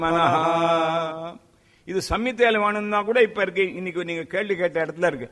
மனஹா இது சம்மித்தையில வேணும்னா கூட இப்ப இருக்கு இன்னைக்கு நீங்க கேள்வி கேட்ட இடத்துல இருக்கு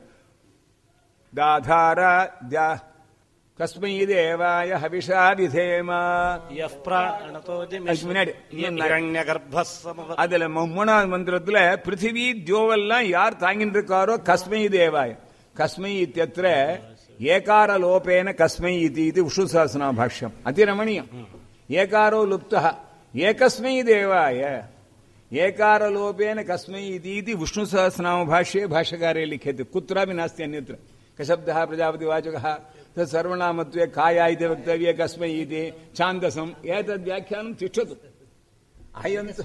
தாதார தியா கஸ்மை தேவாய ஹவிஷா விதேமா यः प्राणतो அதுக்கு முன்னாடி இன்னும் நிறைய- हिरण्यगर्भः समव அதுல மு- மூணாவது மந்திரத்துல பிருத்திவி தியோவெல்லாம் யார் தாங்கிட்டு இருக்காரோ கஸ்மை தேவாய கஸ்மை இத்தியத்திர ஏகார லோபேன கஸ்மை இதி இது விஷ்ணு சஹஸ்ரநாம பாஷ்யம் அதிரமணியம் ஏகாரோ லுப்தः ஏகஸ்மை தேவாய ஏகார லோபேன கஸ்மை इति इति विष्णु सहस्रनाम भाष्ये भाष्यकारे लिख्यते कुत्रापि नास्ति अन्यत्र कशब्दः प्रजापतिवाचकः तत् सर्वनामत्वे काया इति वक्तव्ये कस्मै इति छान्दसम् एतद् व्याख्यानं तिष्ठतु अयं तु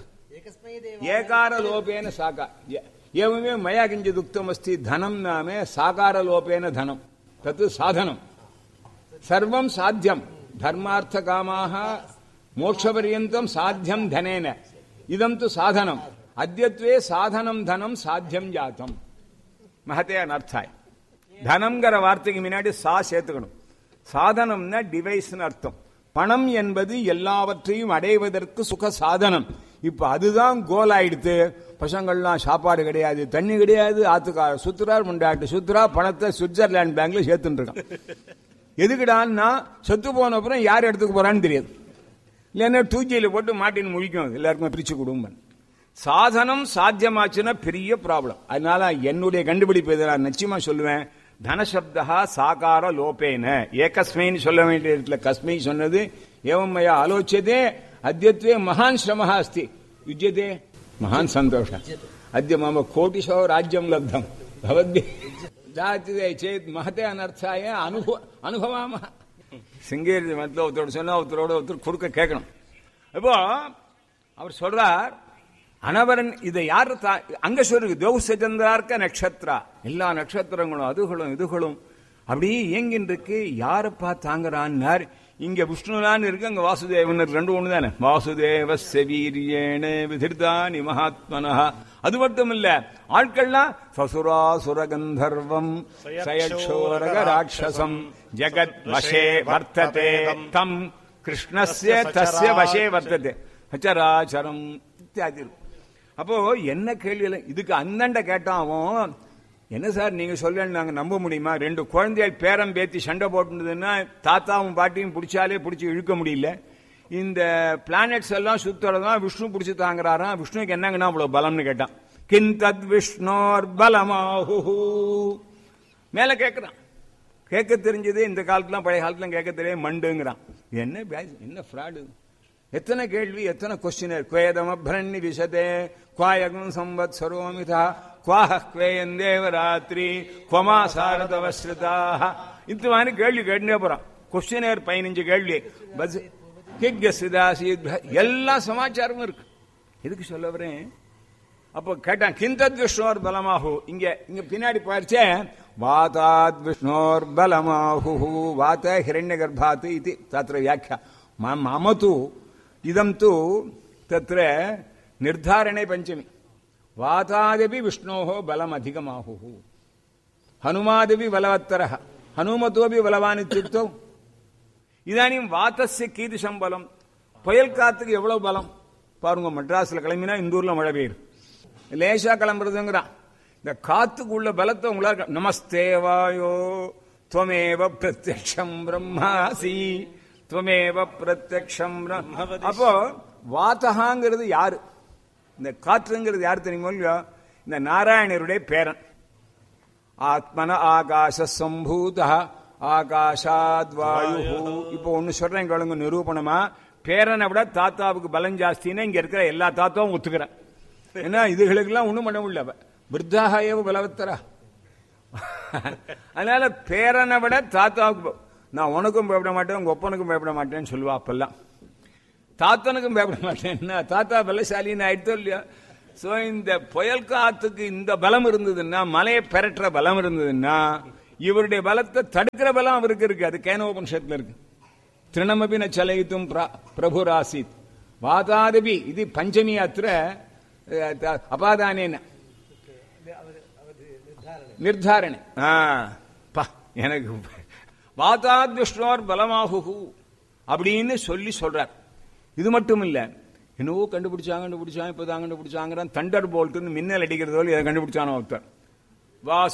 ಏಕಾರಲೋಪೇನ ಸಾಕ ಏವಮೇ ಮಯಾ ಕಿಂಚಿತ್ ಉಕ್ತಮಸ್ತಿ ಧನಂ ನಾಮ ಸಾಕಾರಲೋಪೇನ ಧನಂ ತತ್ ಸಾಧನಂ ಸರ್ವಂ ಸಾಧ್ಯಂ ಧರ್ಮಾರ್ಥ ಕಾಮಾಹ ಮೋಕ್ಷಪರ್ಯಂತಂ ಸಾಧ್ಯಂ ಧನೇನ ಇದಂ ತು ಸಾಧನಂ ಅದ್ಯತ್ವೇ ಸಾಧನಂ ಧನಂ ಸಾಧ್ಯಂ ಜಾತಂ மகத்தே அனர்த்தாய் தனம்ங்கிற வார்த்தைக்கு முன்னாடி சா சேர்த்துக்கணும் சாதனம்னா டிவைஸ்னு அர்த்தம் பணம் என்பது எல்லாவற்றையும் அடைவதற்கு சுக சாதனம் இப்ப அதுதான் கோல் ஆயிடுத்து பசங்கள்லாம் சாப்பாடு கிடையாது தண்ணி கிடையாது ஆத்துக்கார சுத்துறார் முண்டாட்டு சுத்துறா பணத்தை சுவிட்சர்லாந்து பேங்க்ல சேர்த்துட்டு இருக்கான் எதுக்குடான்னா செத்து போன அப்புறம் யார் எடுத்துக்க போறான்னு தெரியாது இல்லைன்னா டூஜியில் போட்டு மாட்டின்னு முழிக்கும் எல்லாருக்கும் பிரிச்சு குடும்பம் சாதனம் சாத்தியமாச்சுன்னா பெரிய ப்ராப்ளம் அதனால என்னுடைய கண்டுபிடிப்பு இதை நான் நிச்சயமா சொல்லுவேன் தனசப்தா சாகார லோபேன ஏகஸ்மைன்னு சொல்ல வேண்டிய இடத்துல கஸ்மை சொன்னது ஏவமயா ஆலோச்சியதே அத்தியத்வே மகான் ஸ்ரமः அஸ்தி யுஜ்யதே மகான் சந்தோஷ அद्य மம கோட்டிஷோ ராஜ்யம் லப்தம் பவத்பி ஜாத்திதே சேத் மகதே அனர்த்தாய அனுபவ அனுபவாம சிங்கேரி மத்தியில் ஒருத்தரோட சொன்னா ஒருத்தரோட ஒருத்தர் கொடுக்க கேட்கணும் இப்போ அவர் சொல்றார் அனவரன் இதை யார் தா- அங்க சொல்லுங்க தேவசச்சந்திரார்க்க நட்சத்திரா எல்லா நட்சத்திரங்களும் அதுகளும் இதுகளும் அப்படியே இயங்கின்றிருக்கு யாரப்பா தாங்குறான்னார் இங்க விஷ்ணுலான்னு இருக்கு அங்க வாசுதேவன் இருக்கு. ரெண்டு ஒண்ணு தானே வாசுதேவ வீரியேன விதிர்தானி மகாத்மனஹ அது மட்டும் இல்ல ஆட்கள்லாம் சசுரா சுரகந்தர்வம் சயட்சோரக ராட்சசம் ஜெகத் வசே வர்த்ததே தம் கிருஷ்ணஸ்ய தஸ்ய வசே வர்த்ததே அச்சராச்சரம் இத்தியாதி இருக்கு. அப்போ என்ன கேள்வி இதுக்கு அந்தண்ட கேட்டான் அவன் என்ன சார் நீங்க சொல்ல நாங்க நம்ப முடியுமா ரெண்டு குழந்தைகள் பேரம் பேத்தி சண்டை போட்டுதுன்னா தாத்தாவும் பாட்டியும் பிடிச்சாலே பிடிச்சி இழுக்க முடியல இந்த பிளானட்ஸ் எல்லாம் சுத்தறதான் விஷ்ணு பிடிச்சி தாங்குறாராம் விஷ்ணுக்கு என்னங்கன்னா அவ்வளவு பலம்னு கேட்டான் கிம் தத் விஷ்ணோர் பலமாஹு மேல கேட்கிறான் கேட்க தெரிஞ்சது இந்த காலத்துலாம் பழைய காலத்துல கேட்க தெரியாது மண்டுங்கிறான் என்ன பேஸ்- என்ன ஃப்ராடு எத்தனை கேள்வி எத்தனை கொஸ்டினர் குவேதம பிரண்ணி விஷதே குவாயகம் சம்பத் சரோமிதா குவாஹ குவேயன் தேவராத்திரி குவமா சாரதவஸ்ருதாக இந்த மாதிரி கேள்வி கேட்டுனே போறான் கொஸ்டினர் பதினஞ்சு கேள்வி பஸ் கிக் சிதாசி எல்லா சமாச்சாரமும் இருக்கு எதுக்கு சொல்ல வரேன் அப்போ கேட்டான் கிந்தத் விஷ்ணோர் பலமாஹு இங்க இங்க பின்னாடி போயிருச்சே வாதாத் விஷ்ணோர் பலமாஹு வாத ஹிரண்ய கர்ப்பாத் இது தத்திர வியாக்கியா ம- மம தூ இதம் தூ தத்திர நிர்தாரணே பஞ்சமி வாதாதபி விஷ்ணோः பலம் அதிகமாஹு ஹனுமாதபி பலவத்தரः ஹனுமதோபி பலவான் இத்தியுக்தோ இதானியும் வாத்தஸ்ய கீதிஷம் பலம் புயல் காத்துக்கு எவ்வளவு பலம் பாருங்க மெட்ராஸ்ல கிளம்பினா இந்த ஊர்ல மழை பெய்யுது லேசா கிளம்புறதுங்கிறான் இந்த காத்துக்கு உள்ள பலத்தை உங்களால் நமஸ்தே வாயோ துவமேவ பிரத்யக்ஷம் பிரம்மாசி துவமேவ பிரத்யக்ஷம் பிரம்- அப்போ வாத்தகாங்கிறது யாரு இந்த காற்றுங்கிறது யார் தெரியுமோ இல்லையோ இந்த நாராயணருடைய பேரன் ஆத்மன ஆகாச சம்பூத ஆகாஷாத் வாயு இப்போ ஒன்னு சொல்றேன் கேளுங்க நிரூபணமா பேரனை விட தாத்தாவுக்கு பலம் ஜாஸ்தின்னு இங்க இருக்கிற எல்லா தாத்தாவும் ஒத்துக்கிறேன் ஏன்னா இதுகளுக்கெல்லாம் ஒண்ணும் பண்ண முடியல விருத்தாக ஏவ பலவத்தரா அதனால பேரனை விட தாத்தாவுக்கு ப- நான் உனக்கும் பயப்பட மாட்டேன் உங்க ஒப்பனுக்கும் பயப்பட மாட்டேன்னு சொல்லுவா அப்பெல்லாம் தாத்தனுக்கும் பயப்பட மாட்டேன் என்ன தாத்தா பலசாலின்னு ஆயிடுத்தோ இல்லையா சோ இந்த புயல் காத்துக்கு இந்த பலம் இருந்ததுன்னா மலையை பெரட்டுற பலம் இருந்ததுன்னா இவருடைய பலத்தை தடுக்கிற பலம் அவருக்கு இருக்கு அது கேனோபனிஷத்துல இருக்கு திருணமபி ந சலயித்தும் பிரபு ராசித் வாதாதபி இது பஞ்சமி அத்திர அஹ், த- அபாதானேன நிர்தாரணை ஆ, பா எனக்கு வாதாத் விஷ்ணோர் பலமாகு அப்படின்னு சொல்லி சொல்றார் இது மட்டும் இல்ல என்னவோ கண்டுபிடிச்சாங்க கண்டுபிடிச்சாங்க இப்பதான் கண்டுபிடிச்சாங்கிறான் தண்டர் போல்ட்டுன்னு மின்னல் அடிக்கிறதோ இதை கண்டுபிடிச்சானோ ஒருத்தர் வா